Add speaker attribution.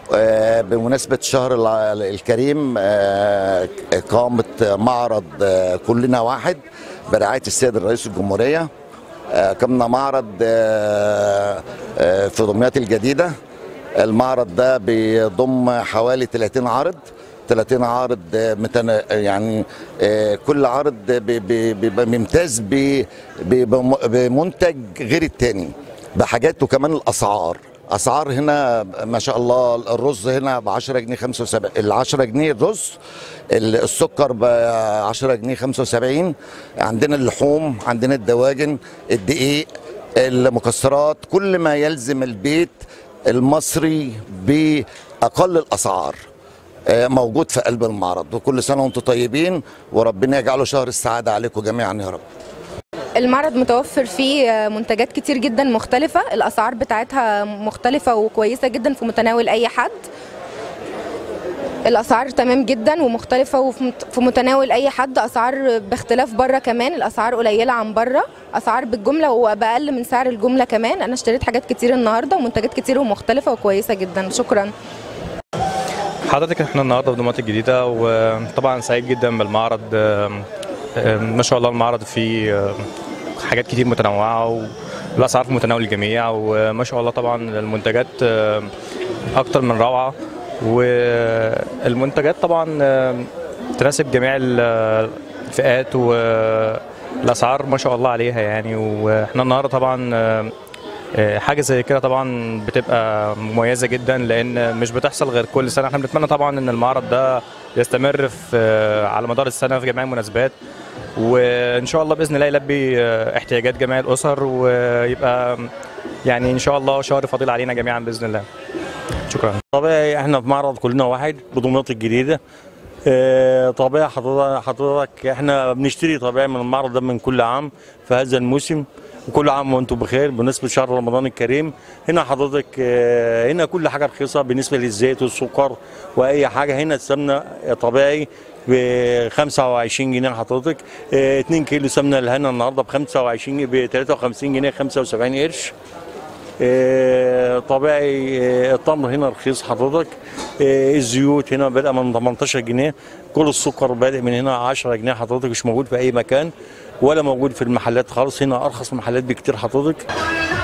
Speaker 1: آه، بمناسبة شهر الع- الكريم آه، قامت معرض آه، كلنا واحد برعاية السيد الرئيس الجمهورية آه، قمنا معرض آه، آه، في دمياط الجديدة المعرض ده بيضم حوالي 30 عرض 30 عارض آه، متنا يعني آه، كل عارض بي- بي- بيبقى ممتاز ب- بم- بمنتج غير التاني بحاجات وكمان الاسعار اسعار هنا ما شاء الله الرز هنا ب 10 جنيه 75 ال 10 جنيه الرز ال- السكر ب 10 جنيه 75 عندنا اللحوم عندنا الدواجن الدقيق المكسرات كل ما يلزم البيت المصري باقل الاسعار آه، موجود في قلب المعرض وكل سنه وانتم طيبين وربنا يجعله شهر السعاده عليكم جميعا يا رب
Speaker 2: المعرض متوفر فيه منتجات كتير جدا مختلفة الأسعار بتاعتها مختلفة وكويسة جدا في متناول أي حد الأسعار تمام جدا ومختلفة وفي مت- في متناول أي حد أسعار باختلاف بره كمان الأسعار قليلة عن بره أسعار بالجملة وبأقل من سعر الجملة كمان أنا اشتريت حاجات كتير النهاردة ومنتجات كتير ومختلفة وكويسة جدا شكرا
Speaker 3: حضرتك احنا النهارده في دمياط الجديده وطبعا سعيد جدا بالمعرض آم، آم، ما شاء الله المعرض فيه آم، حاجات كتير متنوعه والاسعار في متناول الجميع وما شاء الله طبعا المنتجات آم، اكتر من روعه والمنتجات طبعا آم، تناسب جميع ال- الفئات والاسعار ما شاء الله عليها يعني واحنا النهارده طبعا آم، آه، حاجه زي كده طبعا بتبقى مميزه جدا لان مش بتحصل غير كل سنه احنا بنتمنى طبعا ان المعرض ده يستمر في آه، على مدار السنه في جميع المناسبات وان شاء الله باذن الله يلبي آه، احتياجات جميع الاسر ويبقى يعني ان شاء الله شهر فضيل علينا جميعا باذن الله شكرا
Speaker 4: طبيعي احنا في معرض كلنا واحد بدمياط الجديده اه، طبيعي حضرتك حضرتك احنا بنشتري طبيعي من المعرض ده من كل عام في هذا الموسم وكل عام وانتم بخير بالنسبه لشهر رمضان الكريم هنا حضرتك اه، هنا كل حاجه رخيصه بالنسبه للزيت والسكر واي حاجه هنا السمنه طبيعي ب 25 جنيه حضرتك اه، 2 كيلو سمنه الهنا النهارده ب 25 ب 53 جنيه 75 قرش آه، طبيعي آه، التمر هنا رخيص حضرتك آه، الزيوت هنا بدأ من 18 جنيه كل السكر بادئ من هنا 10 جنيه حضرتك مش موجود في اي مكان ولا موجود في المحلات خالص هنا ارخص محلات بكتير حضرتك